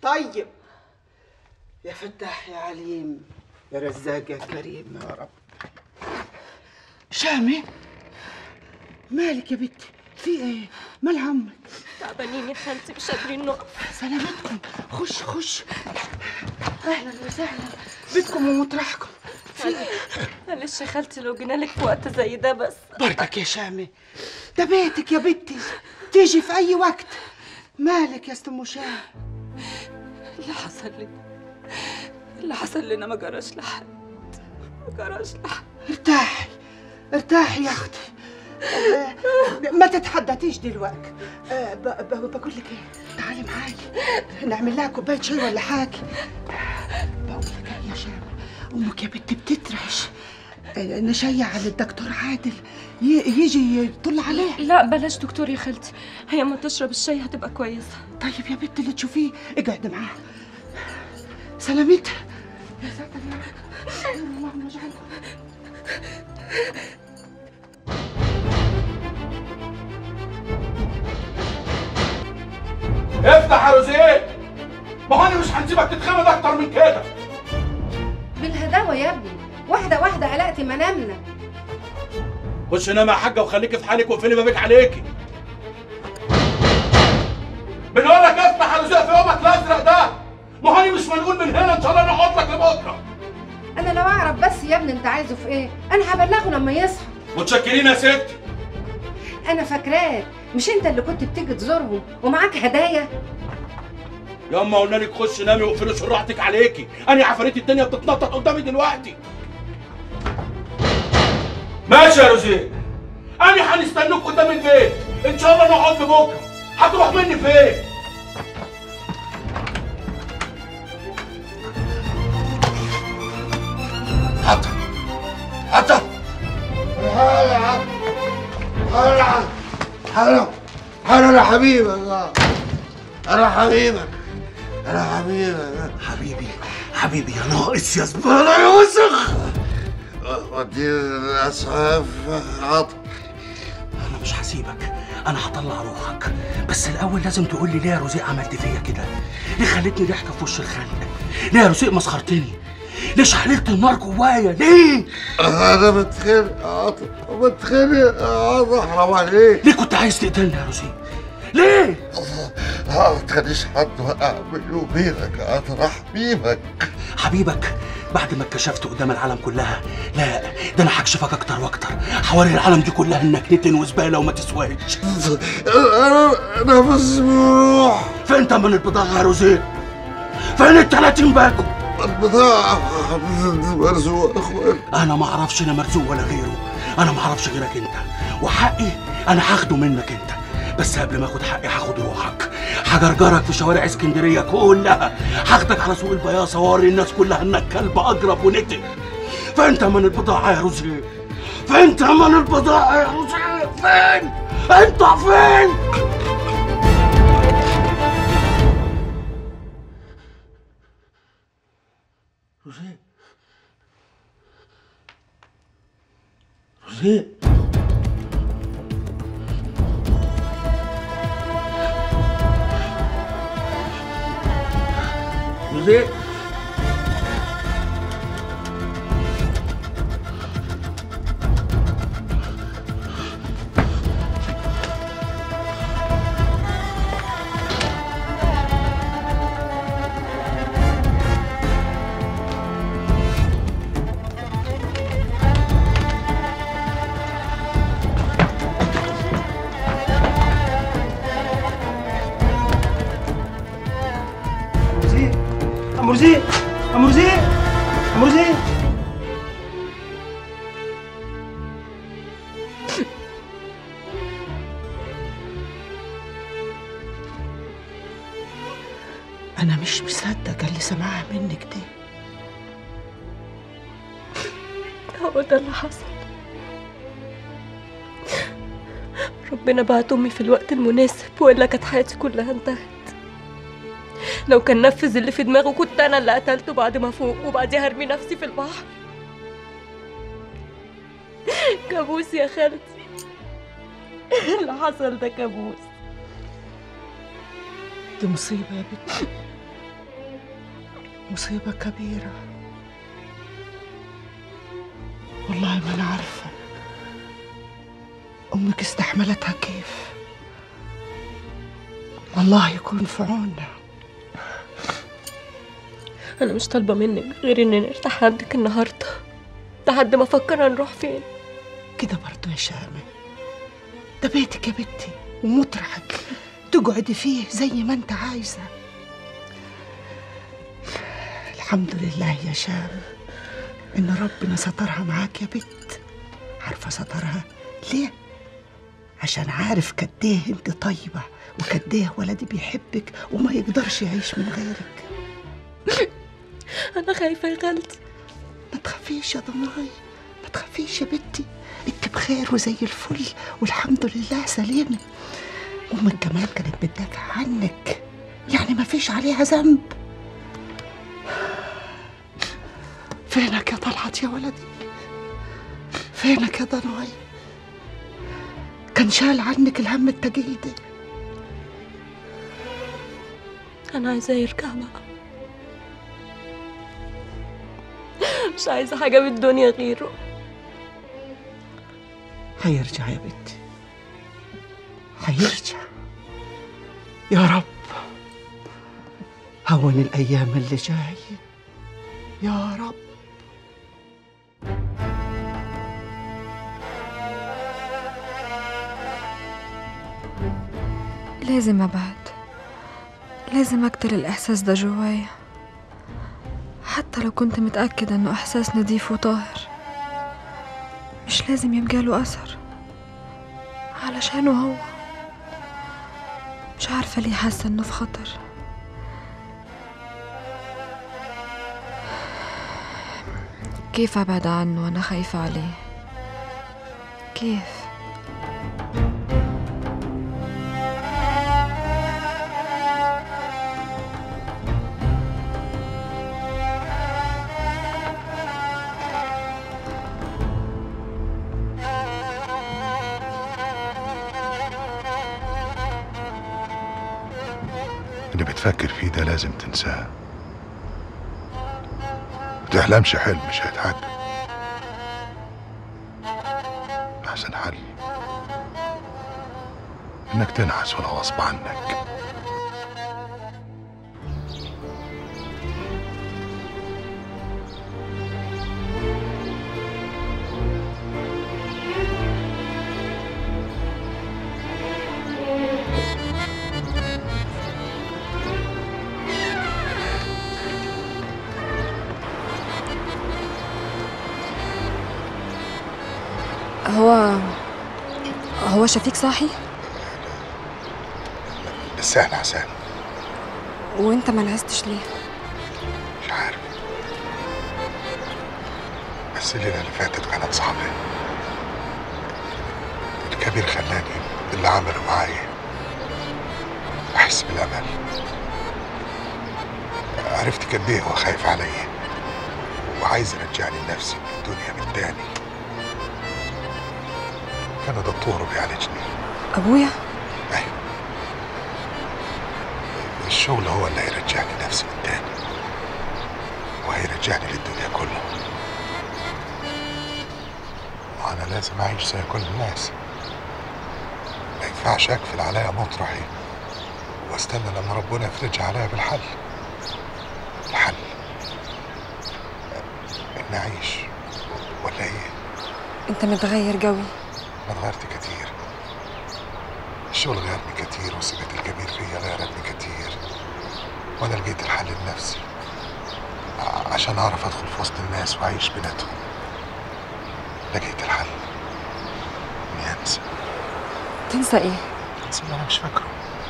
طيب يا فتاح يا عليم يا رزاق يا كريم يا رب شامي مالك يا بنتي في ايه مال همك تعبانين يا خالتي مش قادرين نقف سلامتكم خش خش اهلا وسهلا بيتكم ومطرحكم في ايه معلش يا خالتي لو جينا لك في وقت زي ده بس بركك يا شامي ده بيتك يا بنتي تيجي في اي وقت مالك يا ست ام شام اللي حصل لي اللي حصل لنا ما جراش لحد ما جراش لحد ارتاحي ارتاحي يا اختي آه، ما تتحدثيش دلوقتي آه، ب- ب- بقول لك ايه تعالي معايا نعمل لها كوبايه شاي ولا حاجه بقول لك ايه يا شام امك يا بنتي بتترعش آه، نشيع على الدكتور عادل ي- يجي يطل عليها لا بلاش دكتور يا خالتي هي ما تشرب الشاي هتبقى كويسه طيب يا بنت اللي تشوفيه اقعد معاها سلامتها يا ساتر يا رب اللهم اجعله افتح يا روزيه ما هو انا مش هنسيبك تتخمد اكتر من كده بالهداوة يا ابني واحدة واحدة قلقت منامنا خش نام يا حاجه وخليكي في حالك واقفلي بابك عليكي بنقول لك افتح يا روزيه في يومك الازرق ده ما هو انا مش منقول من هنا ان شاء الله نقعد لك لبكره أنا لو أعرف بس يا ابني أنت عايزه في إيه أنا هبلغه لما يصحى متشكرين يا ستي أنا فاكراك مش أنت اللي كنت بتيجي تزورهم ومعاك هدايا ياما قلنا لك خش نامي واقفلي شراحتك عليكي انا عفاريت الدنيا بتتنطط قدامي دلوقتي ماشي يا روزيه انا هنستنوك قدام البيت ان شاء الله نقعد بكره هتروح مني فين حتى حتى هلا هلا هلا هلا انا حبيبك انا حبيبك انا حبيبك حبيبي حبيبي يا ناقص يا زباله انا يا وسخ ودي الاسعاف عطر انا مش هسيبك انا هطلع روحك بس الاول لازم تقول لي ليه يا رزيق عملت فيا كده ليه خلتني ضحكه في وش الخلق ليه يا رزيق مسخرتني ليه شحللت النار جوايا ليه انا بتخانق عطر بتخانق عطر حرام عليك ليه كنت عايز تقتلني يا رزيق ليه ما تخليش حد وقع بيني وبينك عطر حبيبك حبيبك بعد ما اتكشفت قدام العالم كلها لا ده انا هكشفك اكتر واكتر حوالي العالم دي كلها انك نتن وزباله وما تسواش انا انا بس بروح فين تمن البضاعه يا رزيق فين ال 30 باكو البضاعة مرزوق اخوان انا ما اعرفش انا مرزوق ولا غيره انا ما اعرفش غيرك انت وحقي انا هاخده منك انت بس قبل ما اخد حقي هاخد روحك هجرجرك في شوارع اسكندريه كلها هاخدك على سوق البياصه واوري الناس كلها انك كلب اجرب ونتن فين تمن البضاعه يا رزق فين تمن البضاعه يا رزق فين انت فين رزق رزق رزق مرزيق ام مرزيق ام مرزيق ام مرزيق انا مش مصدقه اللي سمعها منك دي هو ده اللي حصل ربنا بعت امي في الوقت المناسب والا كانت حياتي كلها انتهت لو كان نفذ اللي في دماغه كنت انا اللي قتلته بعد ما فوق وبعديها ارمي نفسي في البحر كابوس يا خالتي اللي حصل ده كابوس دي مصيبه يا بنتي مصيبة كبيرة والله ما أنا عارفة أمك استحملتها كيف الله يكون في عوننا انا مش طالبه منك غير اني نرتاح عندك النهارده لحد ما افكر هنروح فين كده برضو يا شامة ده بيتك يا بنتي ومطرحك تقعدي فيه زي ما انت عايزة الحمد لله يا شام ان ربنا سترها معاك يا بنت عارفة سترها ليه؟ عشان عارف قد ايه انت طيبة وقد ايه ولدي بيحبك وما يقدرش يعيش من غيرك انا خايفه يا خالتي ما تخافيش يا ضناي ما تخافيش يا بنتي انت بخير وزي الفل والحمد لله سليمة امك كمان كانت بتدافع عنك يعني ما فيش عليها ذنب فينك يا طلعت يا ولدي فينك يا ضناي كان شال عنك الهم التقيل ده انا عايزاه يرجع بقى مش عايزه حاجه من الدنيا غيره هيرجع يا بنتي هيرجع يا رب هون الأيام اللي جاية يا رب لازم أبعد لازم أقتل الإحساس ده جوايا حتى لو كنت متأكدة إنه إحساس نضيف وطاهر مش لازم يبقى له أثر علشانه هو مش عارفة ليه حاسة إنه في خطر كيف أبعد عنه وأنا خايفة عليه كيف اللي بتفكر فيه ده لازم تنساه متحلمش حلم مش هيتحقق أحسن حل إنك تنعس ولو غصب عنك هو هو شفيق صاحي لسه احنا عسان وانت ما نعستش ليه مش عارف بس الليلة اللي فاتت كانت صعبة الكبير خلاني اللي عمله معايا أحس بالأمل عرفت قد إيه هو خايف عليا وعايز يرجعني لنفسي من الدنيا من تاني كان دكتور بيعالجني ابويا أيوة الشغل هو اللي هيرجعني لنفسي من تاني وهيرجعني للدنيا كلها وأنا لازم أعيش زي كل الناس ما ينفعش أقفل عليا مطرحي واستنى لما ربنا يفرج عليا بالحل الحل إني أعيش ولا إيه؟ انت متغير قوي أنا اتغيرت كتير الشغل غيرني كتير وثقة الكبير فيا غيرتني كتير وأنا لقيت الحل لنفسي ع- عشان أعرف أدخل في وسط الناس وأعيش بيناتهم لقيت الحل إني أنسى تنسى ايه أنسى اللي أنا مش فاكره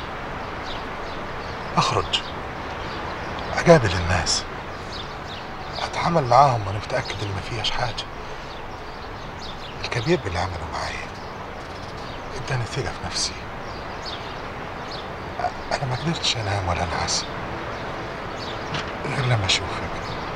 أخرج أقابل الناس أتعامل معاهم وأنا متأكد إن ما فيهاش حاجة الكبير باللي عمله معايا اداني ثقة في نفسي أ- أنا ما قدرتش أنام ولا أنعس غير لما أشوفك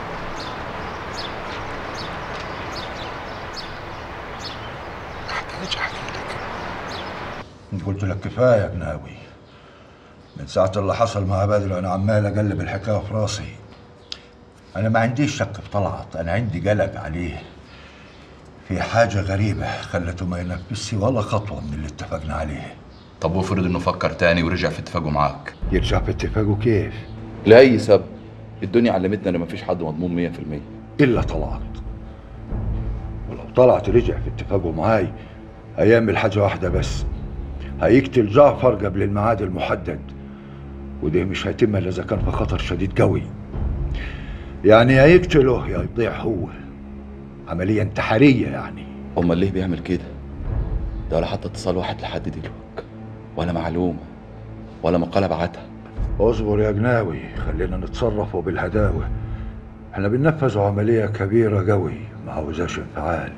محتاج أحكي لك قلت لك كفايه يا جناوي من ساعة اللي حصل مع بدر أنا عمال أقلب الحكاية في راسي انا ما عنديش شك في طلعت انا عندي قلق عليه في حاجة غريبة خلته ما ينفذش ولا خطوة من اللي اتفقنا عليه طب وافرض انه فكر تاني ورجع في اتفاقه معاك يرجع في اتفاقه كيف؟ لأي سبب الدنيا علمتنا ان مفيش حد مضمون 100% إلا طلعت ولو طلعت رجع في اتفاقه معاي هيعمل حاجة واحدة بس هيقتل جعفر قبل الميعاد المحدد وده مش هيتم إلا إذا كان في خطر شديد قوي يعني هيقتله يا يضيع هو عملية انتحارية يعني امال ليه بيعمل كده ده ولا حتى اتصال واحد لحد دلوقتي ولا معلومه ولا مقاله بعتها اصبر يا جناوي خلينا نتصرفوا بالهداوة احنا بننفذ عملية كبيرة قوي ما عاوزاش انفعال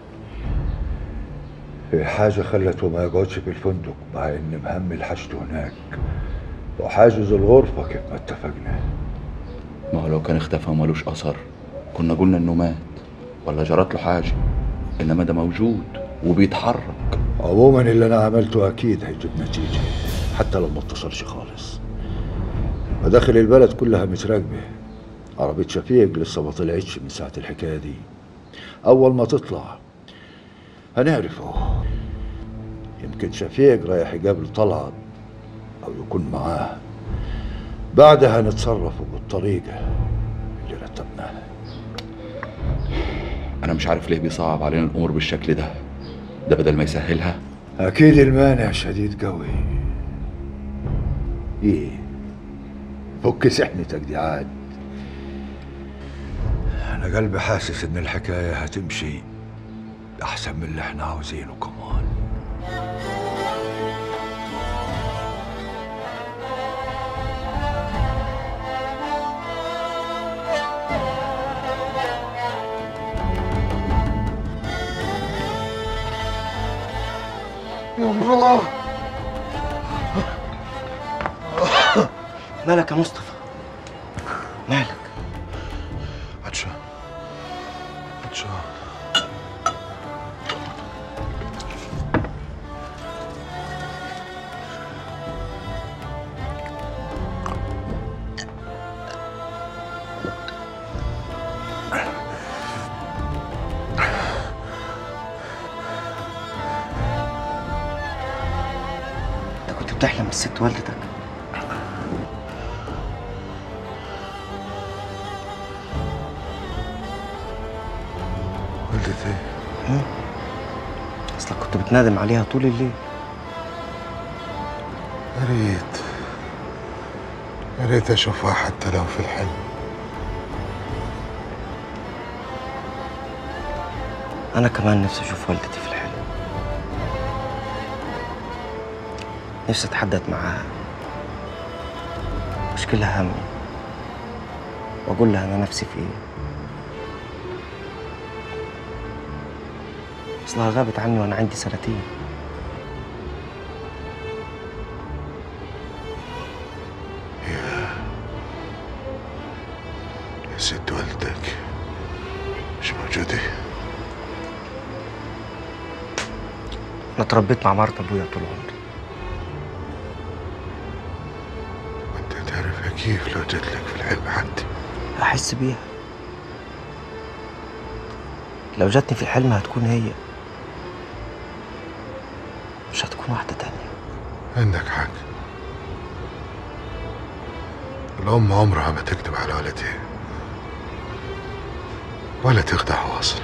في حاجة خلته ما يقعدش في الفندق مع ان مهمل حاجته هناك وحاجز الغرفة كيف ما اتفقنا ما هو لو كان اختفى ومالوش اثر كنا قلنا انه مات ولا جرت له حاجه انما ده موجود وبيتحرك عموما اللي انا عملته اكيد هيجيب نتيجة حتى لو ما اتصلش خالص مداخل البلد كلها متراقبة عربية شفيق لسه ما طلعتش من ساعة الحكاية دي أول ما تطلع هنعرفه يمكن شفيق رايح يقابل طلعت أو يكون معاه بعدها نتصرفوا بالطريقة اللي رتبناها انا مش عارف ليه بيصعب علينا الامور بالشكل ده ده بدل ما يسهلها أكيد المانع شديد قوي إيه فك سحنتك دي عاد أنا قلبي حاسس إن الحكاية هتمشي أحسن من اللي إحنا عاوزينه كمان يا الله مالك يا مصطفى مالك عطشان عطشان انت كنت بتحلم بالست والدتك والدتي هم؟ اصلك كنت بتنادم عليها طول الليل يا ريت يا ريت اشوفها حتى لو في الحلم انا كمان نفسي اشوف والدتي في الحلم نفسي اتحدث معاها اشكي لها همي واقول لها انا نفسي في ايه اصلها غابت عني وانا عندي سنتين يا ست والدتك مش موجودة انا اتربيت مع مرت ابويا طول عمري وانت تعرفها كيف لو جت لك في الحلم حتى احس بيها لو جاتني في الحلم هتكون هي مش هتكون واحدة تانية عندك حق الأم عمرها ما تكذب على ولدها ولا تخدع واصل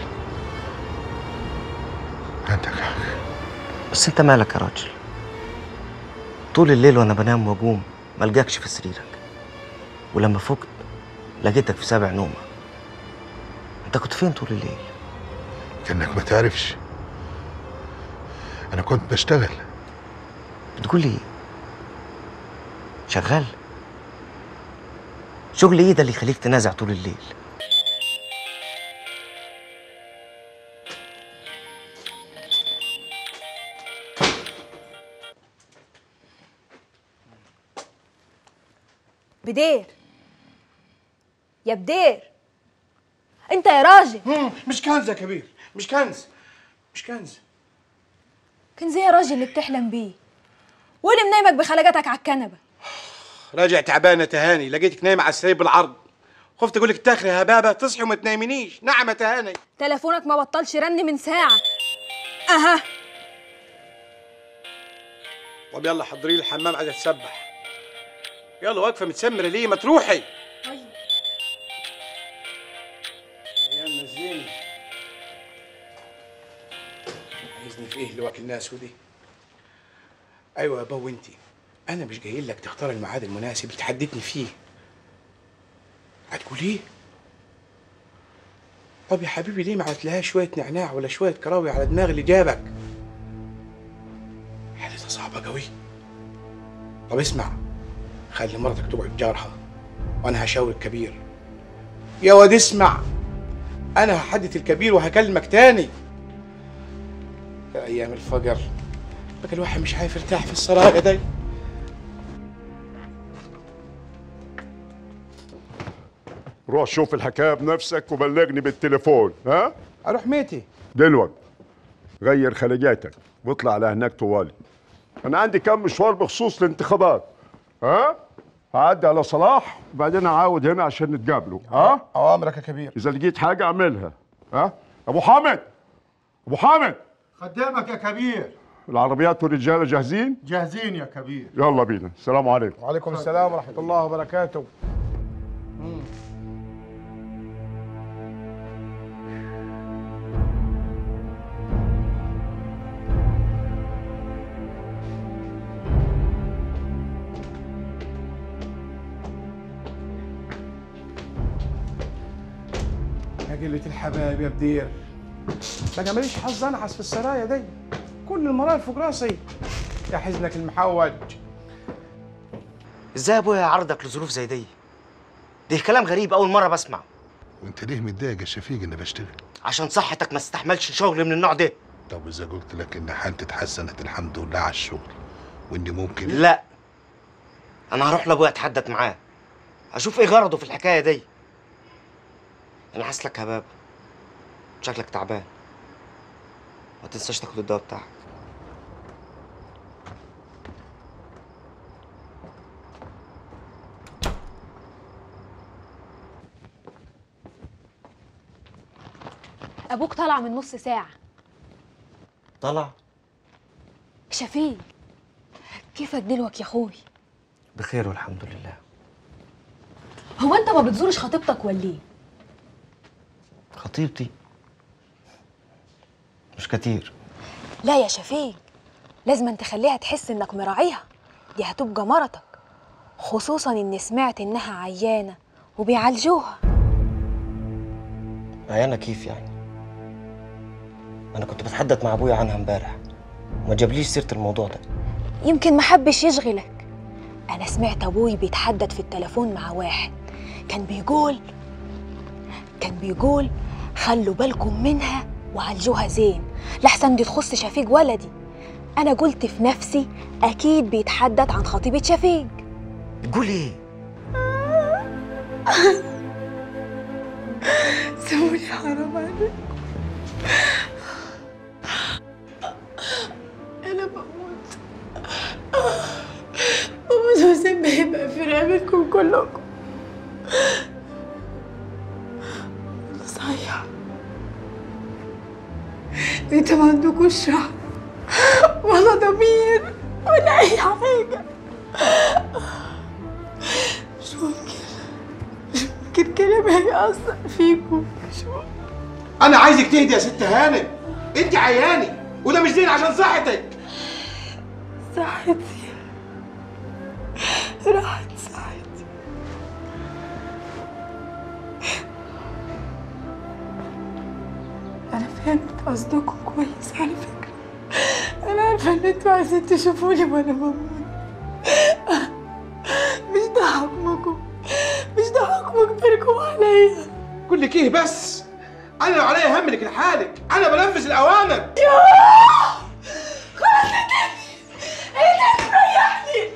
عندك حق بس انت مالك يا راجل طول الليل وانا بنام واقوم ملقاكش في سريرك ولما فقت لقيتك في سابع نومة انت كنت فين طول الليل كأنك ما تعرفش أنا كنت بشتغل بتقول لي ايه شغال شغل ايه ده اللي يخليك تنازع طول الليل بدير يا بدير انت يا راجل مش كنز يا كبير مش كنز مش كنز كنز ايه يا راجل اللي بتحلم بيه واللي منايمك بخلقتك على الكنبه راجع تعبانه تهاني لقيتك نايمه على السرير بالعرض خفت اقول لك تاخري يا هبابه تصحي وما تنامنيش نعم يا تهاني تليفونك ما بطلش رن من ساعة اها طب يلا حضري لي الحمام عايزه تسبح يلا واقفه متسمره ليه ما تروحي يا نزليني عايزني في ايه اللي واكل الناس ودي ايوه يا بو انتي انا مش جاي لك تختار الميعاد المناسب اللي تحددني فيه هتقول ايه طب يا حبيبي ليه ما عملتلهاش شويه نعناع ولا شويه كراوي على دماغ اللي جابك حالتها صعبه قوي طب اسمع خلي مرتك تقعد جارها وانا هشاور الكبير يا واد اسمع انا هحدد الكبير وهكلمك تاني يا ايام الفقر بقى الواحد مش عارف يرتاح في السرايا دي روح شوف الحكايه بنفسك وبلغني بالتليفون ها اروح ميتي دلوقتي غير خليجاتك واطلع على هناك طوالي انا عندي كم مشوار بخصوص الانتخابات ها هعدي على صلاح وبعدين اعاود هنا عشان نتقابلوا ها اوامرك يا كبير اذا لقيت حاجه اعملها ها ابو حامد ابو حامد خدامك يا كبير العربيات والرجاله جاهزين جاهزين يا كبير يلا بينا السلام عليكم وعليكم السلام ورحمه الله وبركاته يا قلة الحبايب يا بدير بقى ماليش حظ انعس في السرايا دي كل المرايا فوق راسي يا حزنك المحوج ازاي يا ابويا عرضك لظروف زي دي ده كلام غريب اول مره بسمعه وانت ليه متضايق يا شفيق اني بشتغل عشان صحتك ما تستحملش شغل من النوع ده طب اذا قلت لك ان حالتي اتحسنت الحمد لله على الشغل واني ممكن لا انا هروح لابويا اتحدث معاه اشوف ايه غرضه في الحكايه دي انا حاسس لك هباب شكلك تعبان ما تنساش تاخد الدواء بتاعك ابوك طلع من نص ساعة طلع شفيق كيفك دلوك يا اخوي بخير والحمد لله هو انت ما بتزورش خطيبتك ولا ايه خطيبتي مش كتير لا يا شفيق لازم تخليها تحس انك مراعيها دي هتبقى مرتك خصوصا اني سمعت انها عيانة وبيعالجوها عيانة كيف يعني انا كنت بتحدث مع ابويا عنها امبارح وما جابليش سيره الموضوع ده يمكن ما حبش يشغلك انا سمعت ابوي بيتحدث في التليفون مع واحد كان بيقول كان بيقول خلوا بالكم منها وعالجوها زين لحسن دي تخص شفيق ولدي انا قلت في نفسي اكيد بيتحدث عن خطيبة شفيق تقول ايه سموني حرام عليك انا بموت بموت وزين ما يبقى في رقبتكم كلكم صحيح انت ما عندكوش رحمة ولا ضمير ولا اي حاجة مش ممكن مش ممكن كلام هيأثر فيكم مش ممكن انا عايزك تهدي يا ست هانم انت عياني وده مش زين عشان صحتك صحتي راحت صحتي أنا فهمت قصدكم كويس على فكرة أنا عارفة إن أنتوا عايزين تشوفوني وأنا بموت مش ده حكمكم مش ده حكم كبيركم عليا كل لك ايه بس انا لو عليا هملك لحالك انا بنفذ الاوامر خلاص اديني اديني ريحني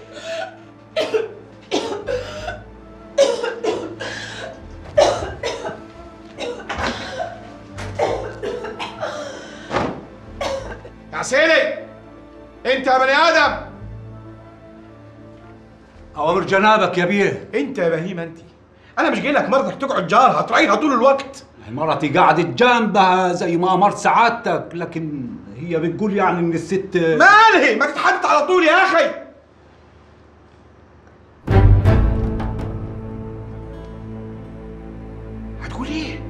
يا عسيلي انت يا بني ادم اوامر جنابك يا بيه انت يا بهيمه انت انا مش جاي لك مرتك تقعد جارها تراعيها طول الوقت مرتي قعدت جنبها زي ما امرت سعادتك لكن هي بتقول يعني ان الست مالهي ما تتحدث على طول يا اخي هتقول ايه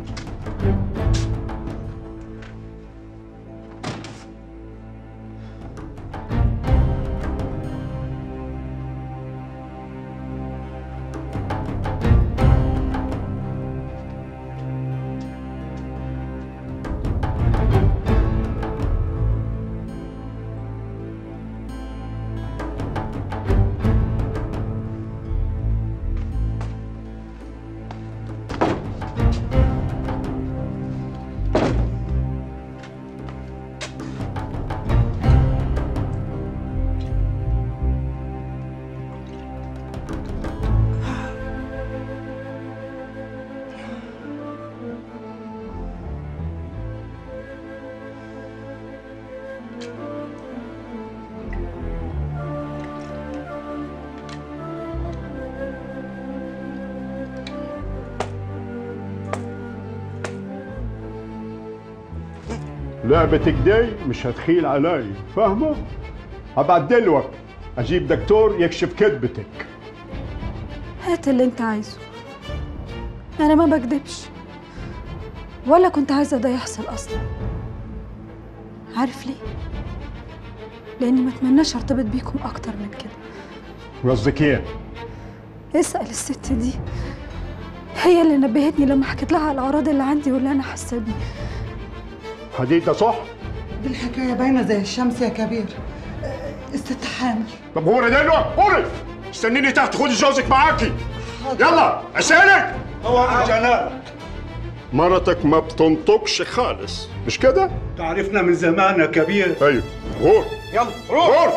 لعبتك دي مش هتخيل علي فاهمة؟ هبعت دلوقتي اجيب دكتور يكشف كذبتك هات اللي انت عايزه انا ما بكدبش ولا كنت عايزه ده يحصل اصلا عارف ليه لاني ما اتمناش ارتبط بيكم اكتر من كده قصدك ايه؟ اسال الست دي هي اللي نبهتني لما حكيت لها على الاعراض اللي عندي واللي انا حاسه بيه حديدة صح؟ دي الحكايه باينه زي الشمس يا كبير آه، الست حامل طب هو دلوقتي قولي استنيني تحت خدي جوزك معاكي يلا عشانك هو جنابك مرتك ما بتنطقش خالص مش كده؟ تعرفنا من زمان يا كبير ايوه غور يلا روح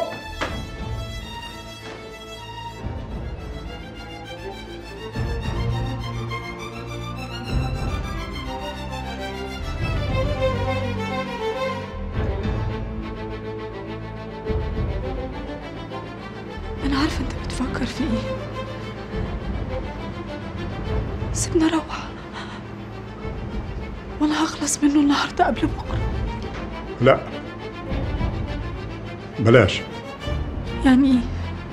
انا عارفه انت بتفكر في ايه سيبنا اروح وانا هخلص منه النهارده قبل بكره لا بلاش يعني ايه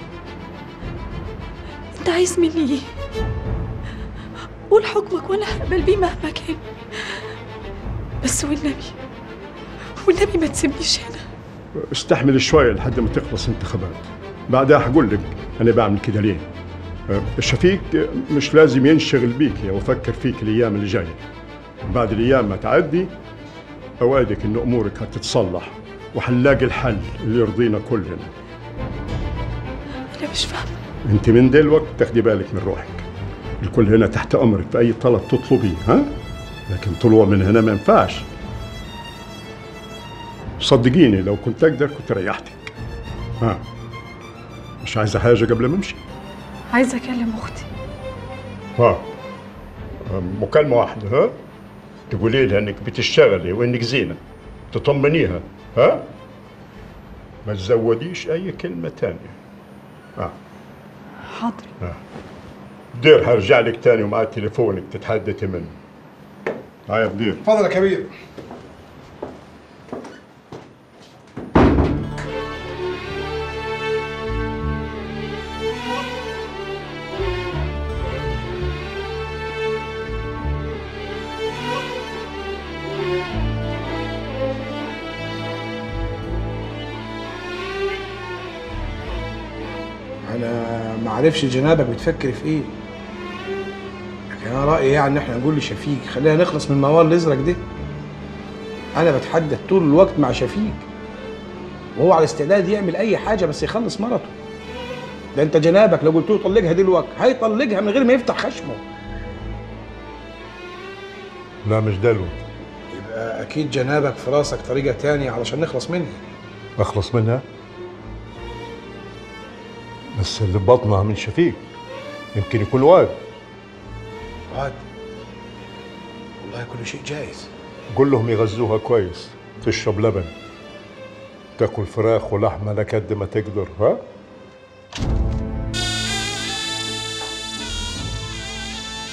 انت عايز مني ايه قول حكمك وانا هقبل بيه مهما كان بس والنبي والنبي ما تسيبنيش هنا استحمل شوية لحد ما تخلص انتخابات بعدها هقول لك أنا بعمل كده ليه أه، الشفيق مش لازم ينشغل بيك ويفكر فيك الأيام اللي جاية بعد الأيام ما تعدي أوعدك إن أمورك هتتصلح وحنلاقي الحل اللي يرضينا كلنا انا مش فاهمه أنت من دلوقتي تاخدي بالك من روحك الكل هنا تحت أمرك في أي طلب تطلبيه ها لكن طلوع من هنا ما ينفعش صدقيني لو كنت أقدر كنت ريحتك ها مش عايزة حاجة قبل ما أمشي عايزه اكلم اختي ها مكالمة واحدة ها تقولي لها انك بتشتغلي وانك زينة تطمنيها ها ما تزوديش اي كلمة تانية ها حاضر ها دير هرجع لك تاني ومع تليفونك تتحدثي منه ها يا بدير اتفضل يا كبير انا ما اعرفش جنابك بتفكر في ايه لكن انا رايي يعني ان احنا نقول لشفيق خلينا نخلص من الموال الازرق ده انا بتحدث طول الوقت مع شفيق وهو على استعداد يعمل اي حاجه بس يخلص مرته ده انت جنابك لو قلت له طلقها دلوقتي هيطلقها من غير ما يفتح خشمه لا مش دلوقتي يبقى اكيد جنابك في راسك طريقه تانية علشان نخلص منها اخلص منها بس اللي بطنها من شفيق يمكن يكون واد عاد والله كل شيء جايز قول لهم يغذوها كويس تشرب لبن تاكل فراخ ولحمه لك قد ما تقدر ها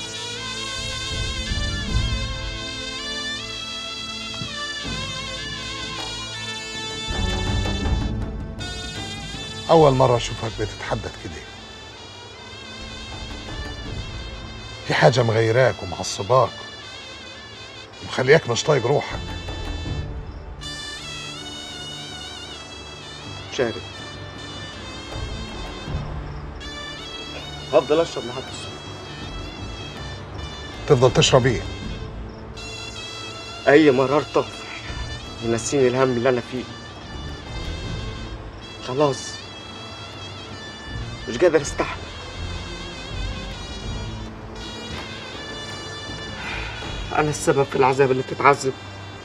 أول مرة أشوفك بتتحدث كده في حاجة مغيراك ومعصباك ومخلياك مش طايق روحك شارب هفضل اشرب لحد الصبح تفضل تشرب ايه؟ اي مرار طفر ينسيني الهم اللي انا فيه خلاص مش قادر استحمل انا السبب في العذاب اللي بتتعذب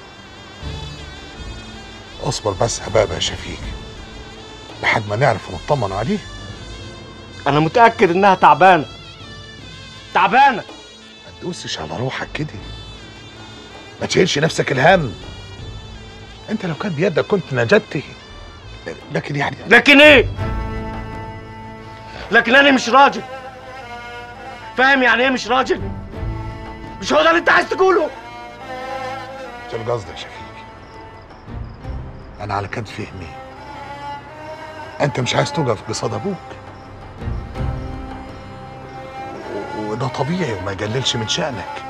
اصبر بس يا بابا يا شفيق لحد ما نعرف ونطمن عليه انا متاكد انها تعبانه تعبانه ما تدوسش على روحك كده ما تشيلش نفسك الهم انت لو كان بيدك كنت نجدته لكن يعني لكن ايه لكن انا مش راجل فاهم يعني ايه مش راجل مش هو ده اللي انت عايز تقوله شو القصد يا شفيق انا على كد فهمي انت مش عايز توقف قصاد ابوك و- وده طبيعي وما يقللش من شأنك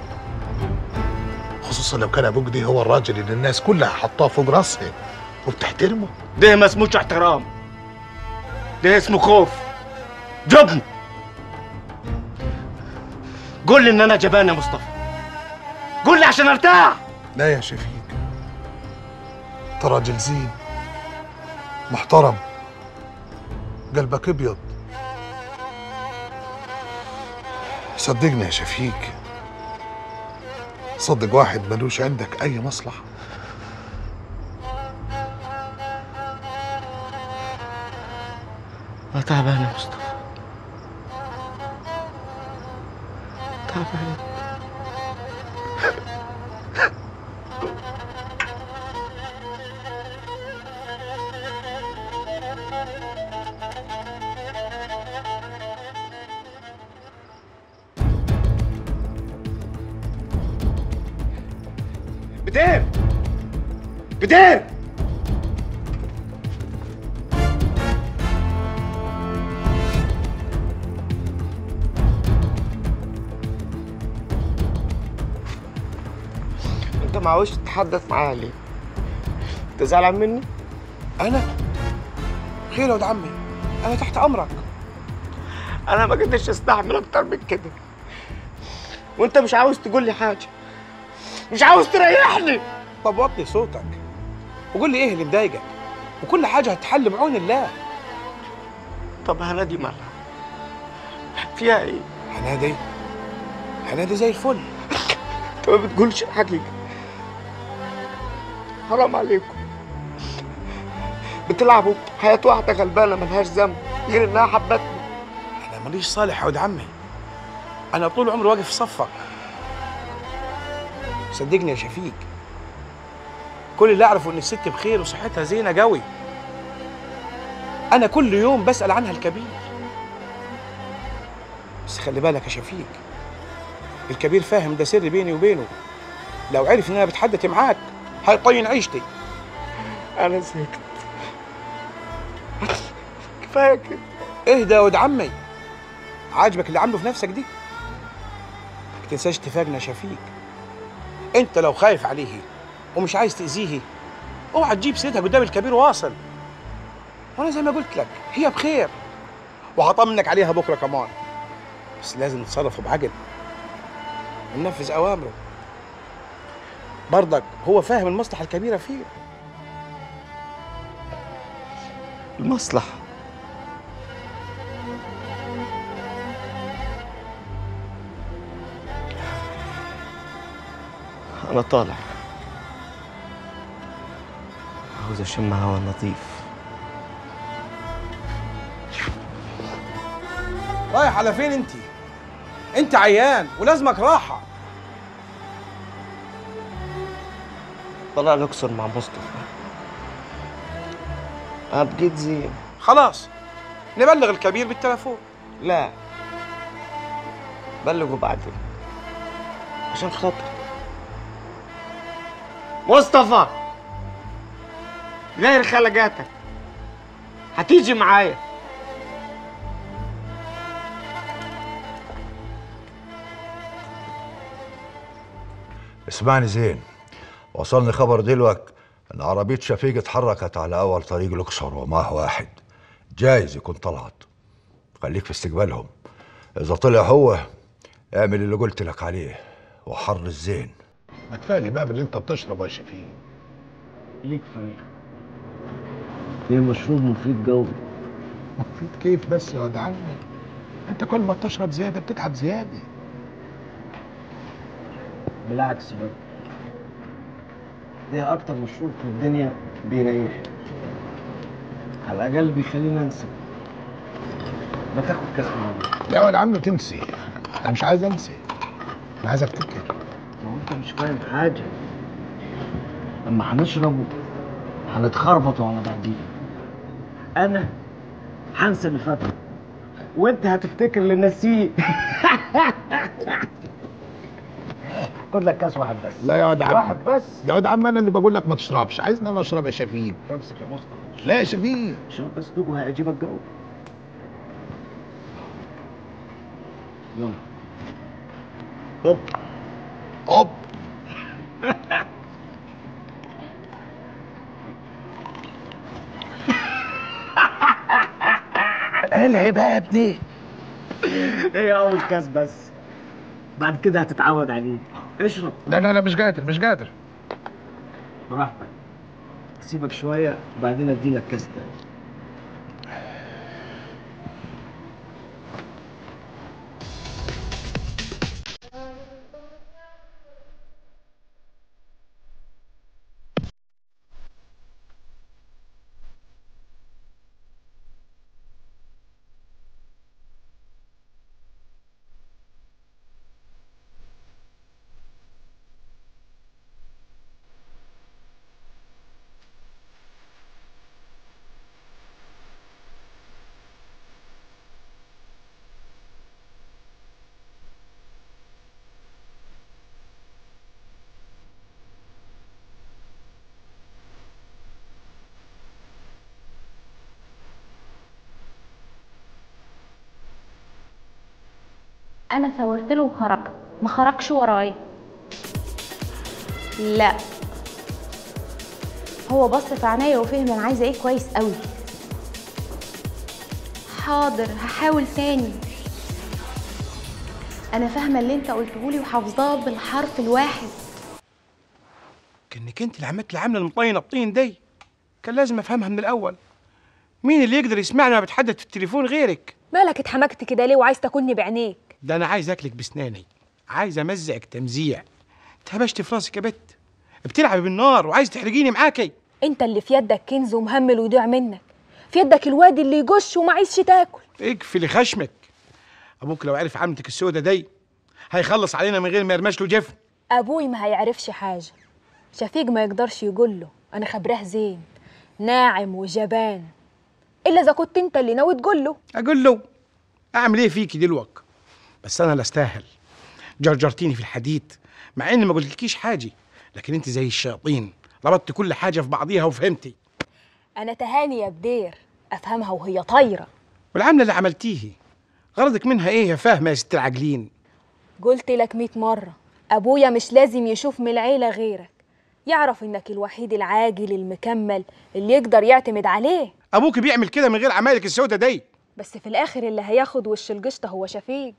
خصوصا لو كان ابوك ده هو الراجل اللي الناس كلها حطاه فوق راسها وبتحترمه ده ما اسموش احترام ده اسمه خوف جبن قول لي ان انا جبان يا مصطفى قول لي عشان ارتاح لا يا شفيق انت راجل زين محترم قلبك ابيض صدقني يا شفيق صدق واحد ملوش عندك اي مصلحه انا تعبان يا مصطفى تعبان بدير بدير انت ما عاوزش تتحدث معايا ليه؟ انت زعلان مني؟ انا خير يا ولد عمي انا تحت امرك انا ما قدرتش استحمل اكتر من كده وانت مش عاوز تقول لي حاجه مش عاوز تريحني طب وطي صوتك وقول لي ايه اللي مضايقك وكل حاجه هتحل بعون الله طب هنادي مالها فيها ايه هنادي هنادي زي الفل انت ما بتقولش الحقيقه حرام عليكم بتلعبوا حياة واحدة غلبانة ملهاش ذنب غير انها حبتني انا ماليش صالح يا ولد عمي انا طول عمري واقف في صفك صدقني يا شفيق كل اللي اعرفه ان الست بخير وصحتها زينه قوي انا كل يوم بسال عنها الكبير بس خلي بالك يا شفيق الكبير فاهم ده سر بيني وبينه لو عرف ان انا بتحدث معاك هيطين عيشتي انا ساكت كفايه كده اهدى يا ولد عمي عاجبك اللي عامله في نفسك دي ما تنساش اتفاقنا يا شفيق انت لو خايف عليه ومش عايز تاذيه اوعى تجيب سيرتها قدام الكبير واصل وانا زي ما قلت لك هي بخير وهطمنك عليها بكره كمان بس لازم نتصرف بعقل وننفذ اوامره برضك هو فاهم المصلحه الكبيره فيه المصلحة أنا طالع عاوز أشم هوا نظيف رايح على فين انت انت عيان ولازمك راحه طلع الأقصر مع مصطفى أنا بقيت زين خلاص نبلغ الكبير بالتليفون لا بلغوا بعدين عشان خاطري مصطفى غير خلقاتك هتيجي معايا اسمعني زين وصلني خبر دلوقتي ان عربية شفيق اتحركت على اول طريق الاقصر ومعه واحد جايز يكون طلعت خليك في استقبالهم اذا طلع هو اعمل اللي قلت لك عليه وحر الزين ما كفايه بقى باللي انت بتشربه يا شفيق ليك فاهم في مشروب مفيد قوي مفيد كيف بس يا واد عمي انت كل ما بتشرب زياده بتتعب زياده بالعكس بقى ده اكتر مشروب في الدنيا بيريح على الاقل بيخليني انسى ما تاخد كاس ميه يا واد عمي تنسي انا مش عايز انسى انا عايز افتكر ما هو انت مش فاهم حاجه لما هنشربه هنتخربطوا على بعضينا انا هنسى اللي فات وانت هتفتكر اللي نسيه خد لك كاس واحد بس لا يا واد عمي واحد بس يا واد عمي انا اللي بقول لك ما تشربش عايزني انا اشرب يا شفيق امسك يا مصطفى لا يا شفيق شرب بس دوق وهيعجبك جو يلا هوب هوب العب بقى يا ابني هي اول كاس بس بعد كده هتتعود عليه اشرب لا لا لا مش قادر مش قادر براحتك سيبك شويه وبعدين اديلك كاس تاني انا صورت له وخرج ما خرجش ورايا لا هو بص في عينيا وفهم انا عايزه ايه كويس قوي حاضر هحاول تاني انا فاهمه اللي انت قلته لي وحافظاه بالحرف الواحد كانك انت اللي عملت العمله المطينه الطين دي كان لازم افهمها من الاول مين اللي يقدر يسمعني وانا بتحدث في التليفون غيرك مالك اتحمكت كده ليه وعايز تاكلني بعينيك ده انا عايز اكلك بسناني عايز امزعك تمزيع انت هبشت في راسك يا بت بتلعبي بالنار وعايز تحرجيني معاكي انت اللي في يدك كنز ومهمل ويضيع منك في يدك الواد اللي يجش وما عايزش تاكل اقفلي خشمك ابوك لو عرف عمتك السودة دي هيخلص علينا من غير ما يرمش له جفن ابوي ما هيعرفش حاجه شفيق ما يقدرش يقول له انا خبراه زين ناعم وجبان الا اذا كنت انت اللي ناوي تقول له اقول له اعمل ايه فيكي دلوقتي بس انا لا استاهل جرجرتيني في الحديد مع اني ما قلتلكيش حاجه لكن انت زي الشياطين ربطت كل حاجه في بعضيها وفهمتي انا تهاني يا بدير افهمها وهي طايره والعمله اللي عملتيه غرضك منها ايه يا فاهمه يا ست العاجلين قلت لك ميت مره ابويا مش لازم يشوف من العيله غيرك يعرف انك الوحيد العاجل المكمل اللي يقدر يعتمد عليه ابوك بيعمل كده من غير عمايلك السودة دي بس في الاخر اللي هياخد وش القشطه هو شفيق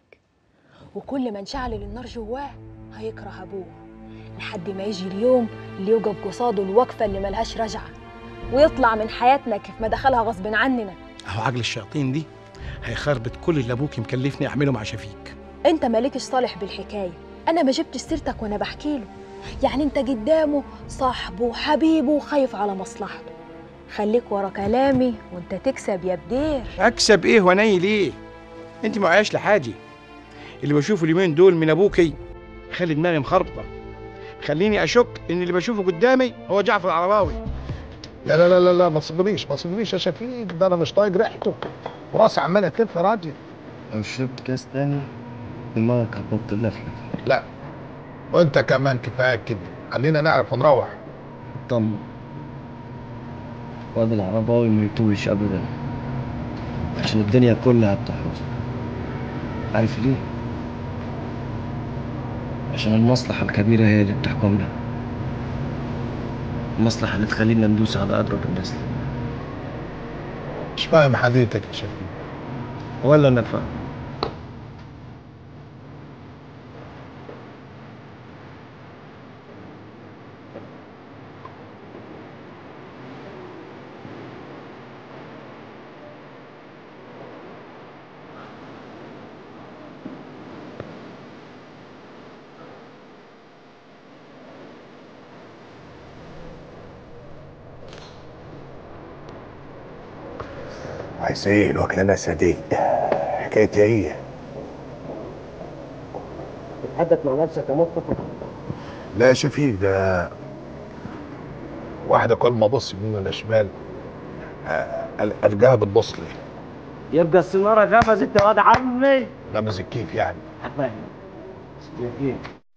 وكل ما نشعل النار جواه هيكره ابوه لحد ما يجي اليوم اللي يوقف قصاده الوقفه اللي ملهاش رجعه ويطلع من حياتنا كيف ما دخلها غصب عننا اهو عقل الشياطين دي هيخربط كل اللي ابوك مكلفني اعمله مع شفيق انت مالكش صالح بالحكايه انا ما جبتش سيرتك وانا بحكي له يعني انت قدامه صاحبه وحبيبه وخايف على مصلحته خليك ورا كلامي وانت تكسب يا بدير اكسب ايه ونيل ايه انت ما وعياش لحاجه اللي بشوفه اليومين دول من ابوكي خلي دماغي مخربطه خليني اشك ان اللي بشوفه قدامي هو جعفر العرباوي لا لا لا لا لا ما تصدقنيش ما تصدقنيش يا شفيق ده انا مش طايق ريحته وراسي عماله تلف يا راجل لو شربت كاس تاني دماغك هتنط لفلف لا وانت كمان كفايه كده خلينا نعرف ونروح طم واد العرباوي ما يطولش ابدا عشان الدنيا كلها بتحرسك عارف ليه؟ عشان المصلحة الكبيرة هي اللي بتحكمنا المصلحة اللي تخلينا ندوس على أضرب الناس مش فاهم حضرتك يا شفيق ولا أنا فاهم عايز ايه الوكيل انا صديق حكايتي ايه تتحدث مع نفسك يا مصطفى لا يا شفيق ده واحدة كل ما ابص يمين ولا شمال آه، القاها بتبص لي يبقى السنارة غمزت يا واد عمي غمزت كيف يعني فاهم ايه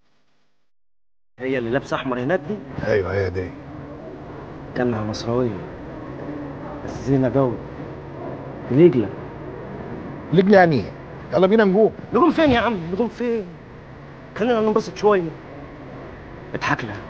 هي اللي لابسه احمر هناك دي ايوه هي دي كانها مصراويه بس زينه قوي رجله رجلي يعني ايه يلا بينا نقوم نقوم فين يا عم نقوم فين خلينا ننبسط شويه اضحك لها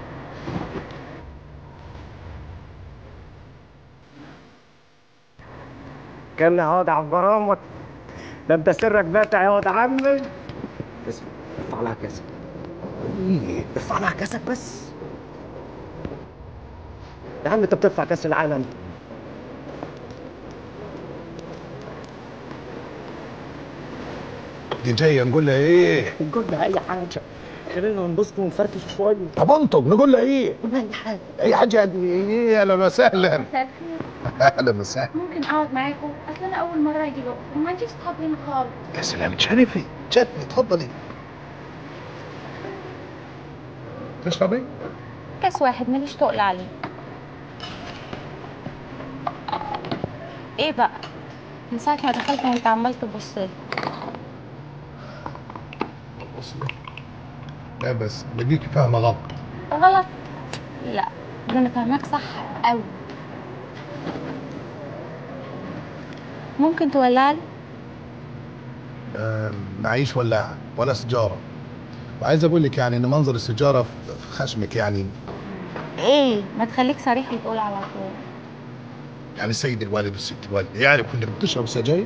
كانها واد عبرامك ده انت سرك باتع يا واد عمي اسمع ارفع لها كاسك ايه ارفع لها كاسك بس يا عم انت بترفع كاس العالم دي جاية نقول لها ايه نقول لها اي حاجه خلينا ننبسط ونفرفش شويه طب انطق نقول لها ايه اي حاجه اي حاجة دي ايه اهلا وسهلا مساء الخير اهلا وسهلا ممكن اقعد معاكم اصل انا اول مره اجي لكم وما عنديش صحاب هنا خالص يا سلام تشرفي تشرفي اتفضلي تشربي كاس واحد ماليش تقل عليه ايه بقى من ساعه ما دخلت وانت عمال تبص لي لا بس بديكي فاهمة غلط غلط لا ده انا فاهماك صح قوي ممكن تولع لي آه، معيش ولاعة ولا سيجارة وعايز اقول لك يعني ان منظر السيجارة في في خشمك يعني ايه ما تخليك صريح وتقول على طول يعني السيد الوالد والست الوالد يعرف انك بتشرب سجاير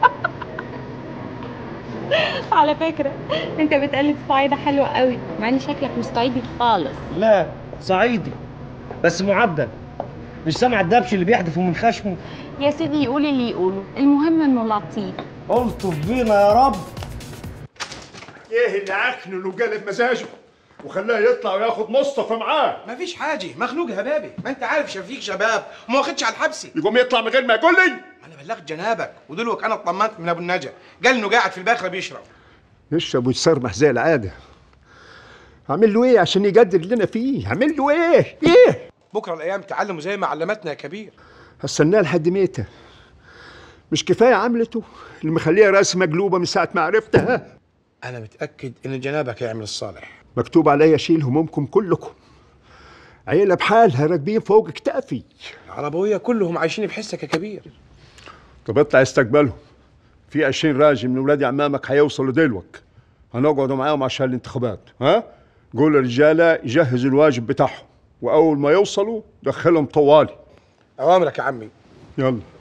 على فكره انت بتقلد صعيده حلوه قوي مع ان شكلك مش صعيدي خالص لا صعيدي بس معدل مش سامع الدبش اللي بيحدفه من خشمه يا سيدي يقول اللي يقوله المهم انه لطيف الطف بينا يا رب ايه اللي عكنن وقلب مزاجه وخلاه يطلع وياخد مصطفى معاه مفيش حاجه مخلوق هبابي ما انت عارف شفيق شباب وما واخدش على الحبس يقوم يطلع من غير ما يقول لي انا بلغت جنابك ودلوقتي انا اطمنت من ابو النجا قال انه قاعد في الباخره بيشرب يشرب ويتصرمح زي العاده عامل له ايه عشان يقدر اللي انا فيه عامل له ايه ايه بكره الايام تعلموا زي ما علمتنا يا كبير هستناه لحد متى مش كفايه عملته اللي مخليها راسي مقلوبه من ساعه ما عرفتها انا متاكد ان جنابك هيعمل الصالح مكتوب عليا اشيل همومكم كلكم عيله بحالها راكبين فوق كتافي العربويه كلهم عايشين بحسك يا كبير طب اطلع استقبلهم في 20 راجل من ولاد عمامك هيوصلوا دلوك هنقعدوا معاهم عشان الانتخابات ها قول الرجاله يجهزوا الواجب بتاعهم واول ما يوصلوا دخلهم طوالي اوامرك يا عمي يلا